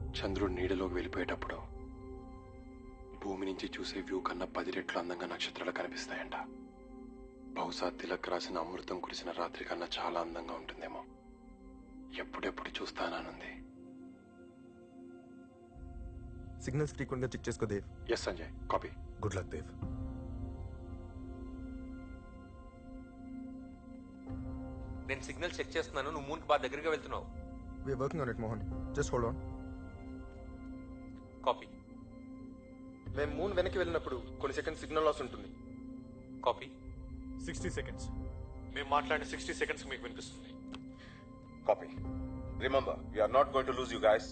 చంద్రుడు నీడలోకి వెళ్ళిపోయేటప్పుడు భూమి నుంచి చూసే వ్యూ కన్నా పది రెట్లు అందంగా నక్షత్రాలు కనిపిస్తాయంట బహుశా తిలక్ రాసిన అమృతం కురిసిన రాత్రి కన్నా చాలా అందంగా ఉంటుందేమో ఎప్పుడెప్పుడు చూస్తాననుంది సిగ్నల్స్ ఫ్రీక్వెంట్ గా చెక్ చేసుకో Dave yes Sanjay copy good luck Dave నేను సిగ్నల్ చెక్ చేస్తున్నాను నువ్వు మూన్కి బాగా దగ్గరగా వెళ్తున్నావు we working on it Mohan just hold on copy మేము మూన్ వెనక్కి వెళ్ళినప్పుడు కొన్ని సెకండ్ సిగ్నల్ లాస్ ఉంటుంది కాపీ సిక్స్టీ సెకండ్స్ మేము మాట్లాడిన సిక్స్టీ సెకండ్స్ మీకు వినిపిస్తుంది Copy. Remember, we are not going to lose you guys.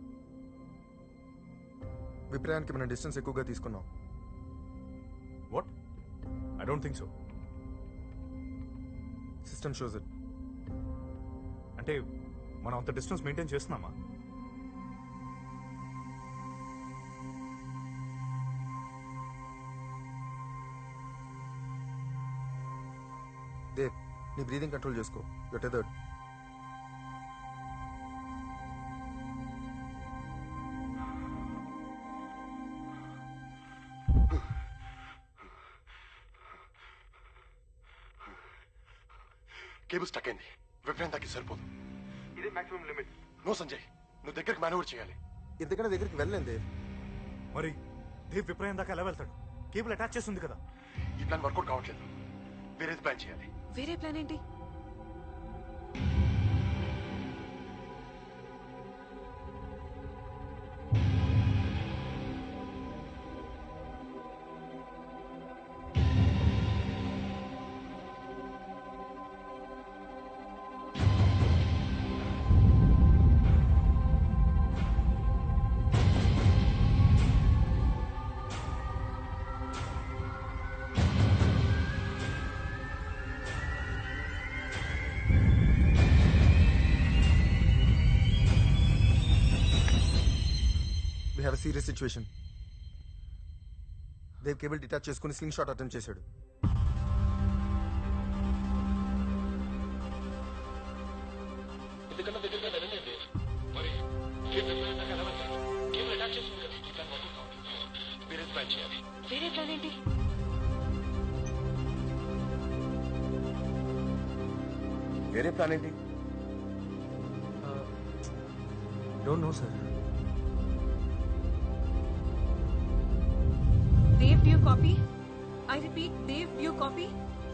విప్రయానికి మన డిస్టెన్స్ ఎక్కువగా తీసుకున్నాం what I don't think so system shows it అంటే మనం అంత డిస్టెన్స్ మెయింటైన్ చేస్తున్నామా దేవ్ నీ బ్రీదింగ్ కంట్రోల్ చేసుకో యువర్ టెదర్డ్ కేబుల్ స్టక్ అయింది విప్రాంతాకి సరిపోదు ఇదే మాక్సిమం లిమిట్ నో సంజయ్ నువ్వు దగ్గరికి మేనేవర్ చేయాలి ఇంతకన్నా దగ్గరికి వెళ్ళలేం దేవ్ మరి దేవ్ విప్రయం దాకా ఎలా వెళ్తాడు కేబుల్ అటాచ్ చేస్తుంది కదా ఈ ప్లాన్ వర్కౌట్ కావట్లేదు వేరేది ప్లాన్ చేయాలి వేరే ప్లాన్ ఏంటి we have serious situation Dave cable detach చేసుకుని స్లింగ్ షాట్ అటెంప్ట్ చేశాడు వేరే ప్లాన్ ఏంటి వేరే ప్లాన్ ఏంటి don't know sir Dave, do you copy? I repeat, Dave, do you copy?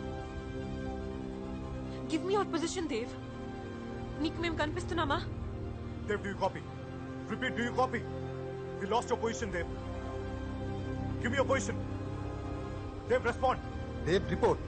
Give me your position, Dave. నీకు మేము కనిపిస్తున్నామా Dave do you copy repeat do you copy we lost your position Dave give me your position Dave respond Dave report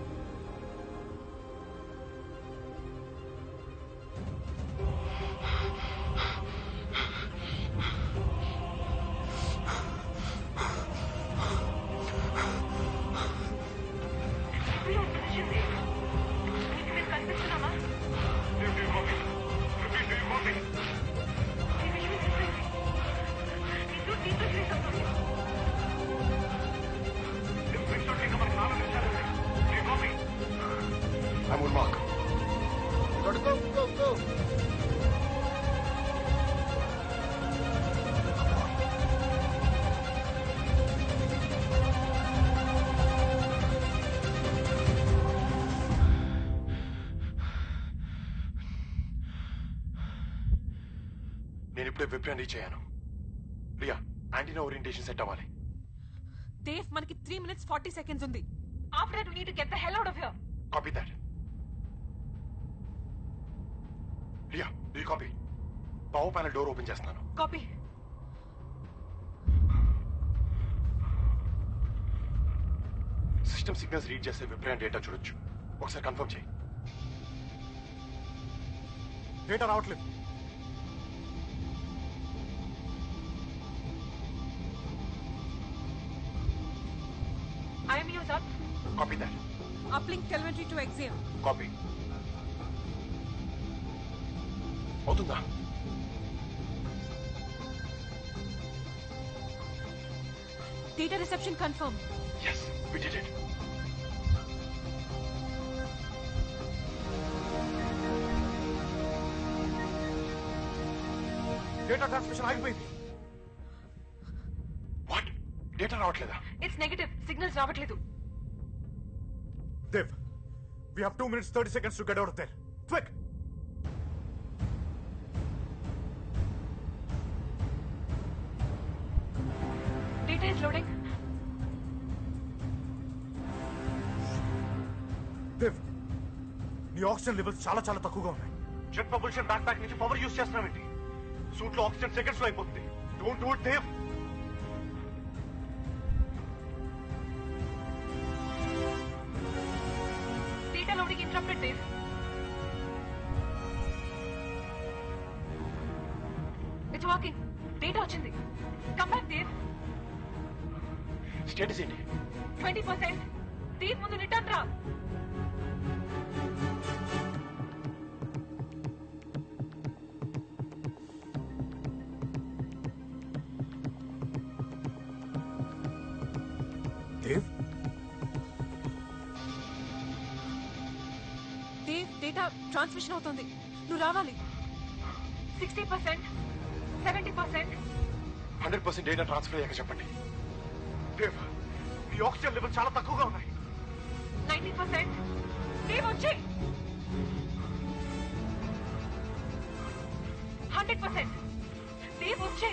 I'm on mark. go, go, go. నేను ఇప్పుడే విప్రాన్ reach అయ్యాను Riya antenna orientation set అవ్వాలి Dave మనకి three minutes forty seconds ఉంది after that need to get the hell out of here copy that Riya do copy power panel door open చేస్తున్నాను copy system signals read చేస్తే విప్రాన్ data చూడొచ్చు ఒకసారి confirm చేయి data రావట్లేదు I'm use up copy that uplink telemetry to exam copy అవుతుందా data reception confirm yes we did it data transmission ఆగిపోయింది what data రావట్లేదా ఇట్స్ నెగటివ్ సిగ్నల్స్ రావట్లేదు Dev we have two minutes thirty seconds to get out there quick data is loading Dave నీ oxygen levels చాలా చాలా తక్కువగా ఉన్నాయి jet propulsion backpack నుంచి power use చేస్తున్నామేంటి సూట్ లో ఆక్సిజన్ సెకండ్స్ లో అయిపోతుంది don't do it Dave data loading interrupted Dave it's working data వచ్చింది కమ్ బ్యాక్ దేవ్ స్టేటస్ ఏంటి ట్వంటీ పర్సెంట్ దేవ్ ముందు రిటర్న్ రా దేవ్ దేవ్ డేటా ట్రాన్స్మిషన్ అవుతుంది నువ్వు రావాలి sixty percent seventy percent hundred percent data transfer అయ్యాక చెప్పండి దేవ్ నీ ఆక్సిజన్ లెవెల్ చాలా తక్కువగా ఉన్నాయి నైన్టీ పర్సెంట్ దేవ్ వచ్చి హండ్రెడ్ పర్సెంట్ దేవ్ వచ్చి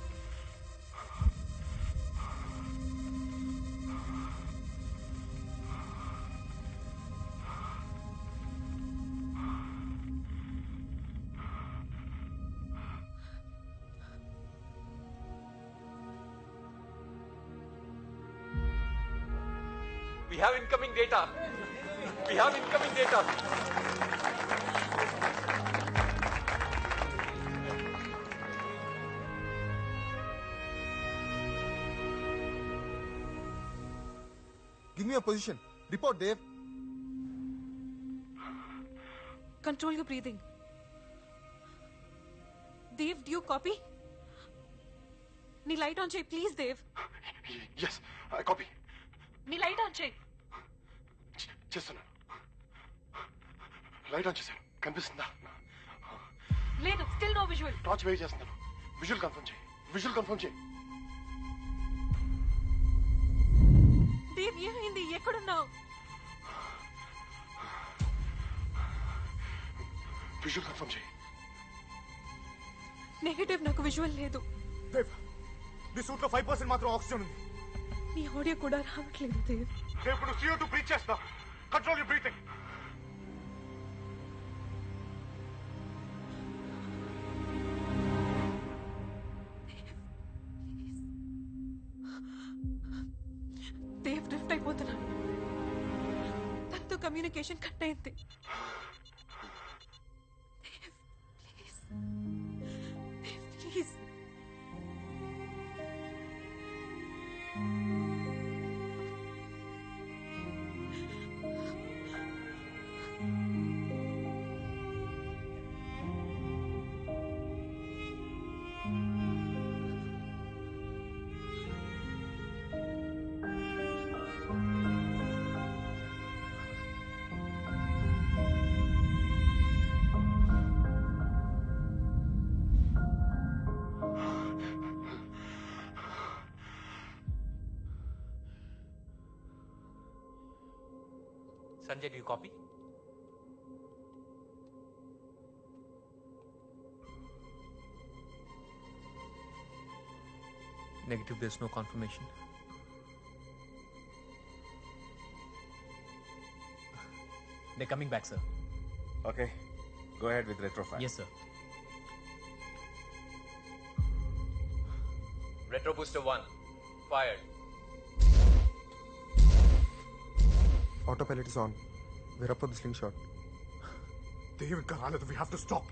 We have incoming data. We have incoming data. Give me position report Dave control your breathing Dave do you copy నీ light on చేయి ప్లీజ్ దేవ్ ఎస్ కాపీ నీ light on చేయి చేస్తున్నాను light on చేశాను కనిపిస్తుందా లేదు still no visual torch wait చేస్తున్నాను visual confirm చేయి విజువల్ కన్ఫర్మ్ చేయి దేవ్ ఏమైంది ఎక్కడున్నావు విజువల్ కన్ఫర్మ్ చేయి నెగటివ్ నాకు విజువల్ లేదు దేవ్ నీ సూట్ లో ఫైవ్ పర్సెంట్ మాత్రం ఆక్సిజన్ ఉంది నీ ఆడియో కూడా రావట్లేదు దేవ్ దేవ్ ఇప్పుడు సీఓ టూ బ్రీచ్ చేస్తా control you breathing Dave drift అయిపోతున్నాను తనతో కమ్యూనికేషన్ కట్ అయింది Dave, please. Dave, please. Sanjay, do you copy? Negative, there's no confirmation. They're coming back, sir. Okay. Go ahead with retrofile. Yes, sir. Retro Booster 1, fired. Auto pilot is on వీరప్ప the slingshot Dave ఇంకా రాలేదు we have to stop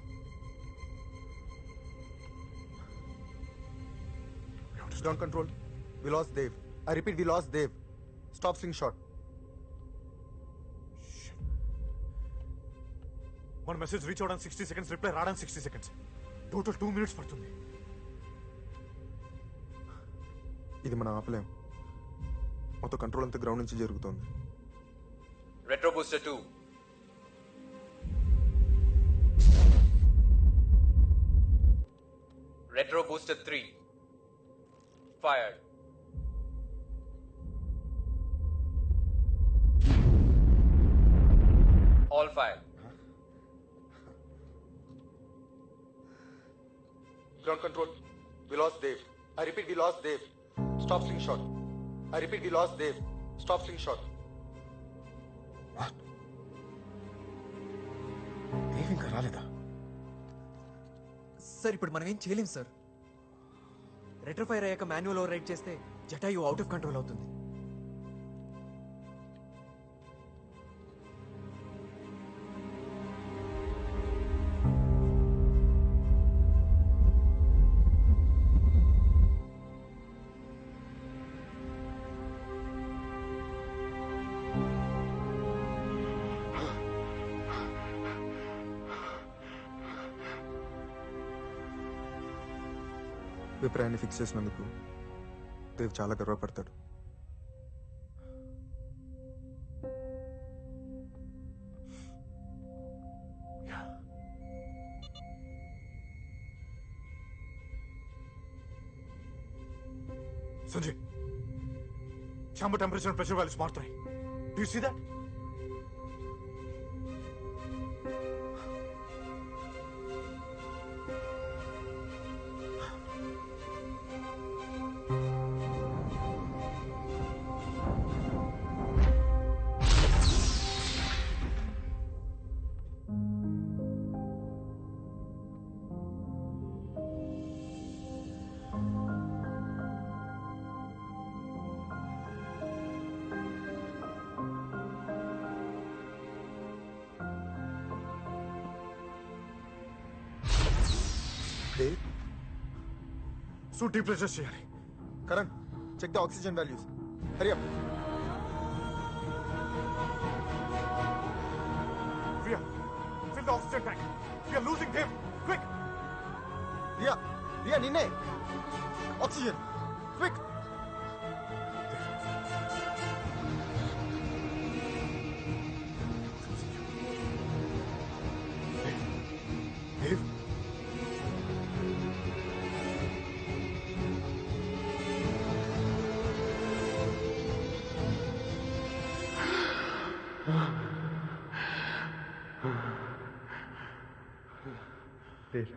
down control we lost Dave I repeat we lost Dave stop slingshot మన message reach అవడానికి sixty seconds reply రావడానికి sixty seconds total two minutes పడుతుంది ఇది మనం ఆపలేం మొత్తం control అంతా గ్రౌండ్ నుంచి జరుగుతోంది Retro Booster 2, Retro Booster 3. Fired. All fired. Ground control. We lost Dave. I repeat, we lost Dave. Stop slingshot. I repeat, we lost Dave. Stop slingshot. Dev ఇంకా రాలేదా sir ఇప్పుడు మనం ఏం చేయలేం సార్ రెట్రోఫైర్ అయ్యాక మాన్యువల్ ఓవర్ రైడ్ చేస్తే Jatayu out of control అవుతుంది విప్రాయాన్ని fix చేసినందుకు దేవ్ చాలా గర్వపడతాడు Sanjay chamber temperature pressure values మారుతున్నాయి do see that Dave suit depressure చేయాలి Karan check the oxygen values hurry up Ria, fill the oxygen tank. We are losing him. Quick! Ria Ria నిన్నే oxygen quick Dave? Dave.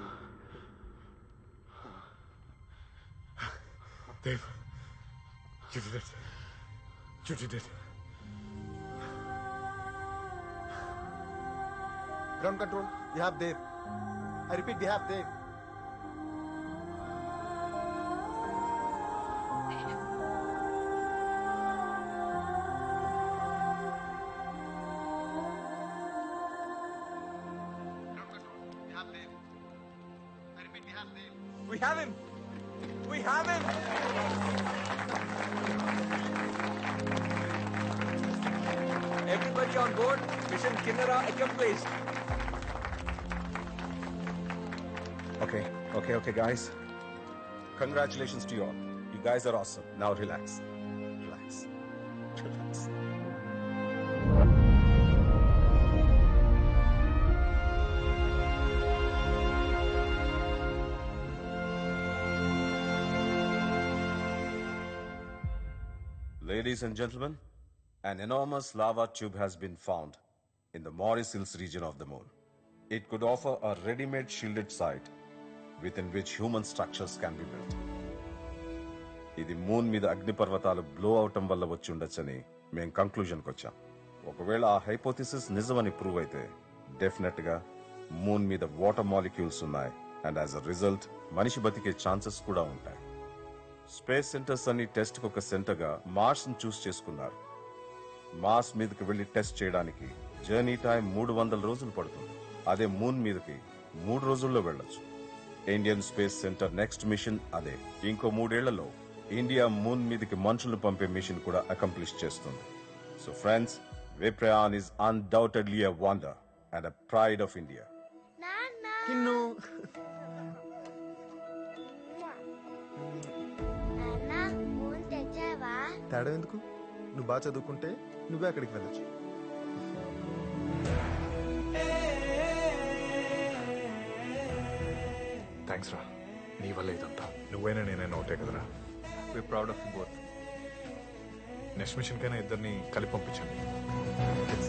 Dave, you did it. You did it. Ground control, we have Dave. I repeat, we have Dave. We have him! We have him! Everybody on board. Mission Kinnara accomplished. Okay, okay, okay, guys. Congratulations to you all. You guys are awesome. Now relax. Relax. Relax. Ladies and gentlemen, an enormous lava tube has been found in the Morris Hills region of the moon. It could offer a ready-made shielded site within which human structures can be built. ఇది moon మీద అగ్నిపర్వతాలు blow అవటం వల్ల వచ్చి ఉండొచ్చని మేము కంక్లూజన్కి వచ్చాం ఒకవేళ ఆ హైపోథిసిస్ నిజమని ప్రూవ్ అయితే డెఫినెట్ గా మూన్ మీద వాటర్ మాలిక్యూల్స్ ఉన్నాయి అండ్ యాజ్ అ రిజల్ట్ మనిషి బతికే ఛాన్సెస్ కూడా ఉంటాయి స్పేస్ సెంటర్స్ అన్ని టెస్ట్ ఒక సెంటర్ గా మార్స్ ని చూస్ చేసుకున్నారు మార్స్ మీదకి వెళ్లి టెస్ట్ చేయడానికి జర్నీ టైం మూడు వందల రోజులు పడుతుంది అదే మూన్ మీదకి మూడు రోజుల్లో వెళ్ళొచ్చు Indian space center next mission అదే ఇంకో మూడేళ్లలో ఇండియా మూన్ మీదకి మనుషులు పంపే మిషన్ కూడా అకంప్లిష్ చేస్తుంది so friends Viprayan is undoubtedly a wonder and a pride of India Kinnu నాన్న ఫోన్ తెచ్చావా తేడా ఎందుకు నువ్వు బాగా చదువుకుంటే నువ్వే అక్కడికి వెళ్ళొచ్చు థ్యాంక్స్ రా నీ వల్ల ఇదంతా నువ్వైనా నేనైనా ఒకటే కదరా we proud of both next mission కైనా ఇద్దరిని కలిపి పంపించండి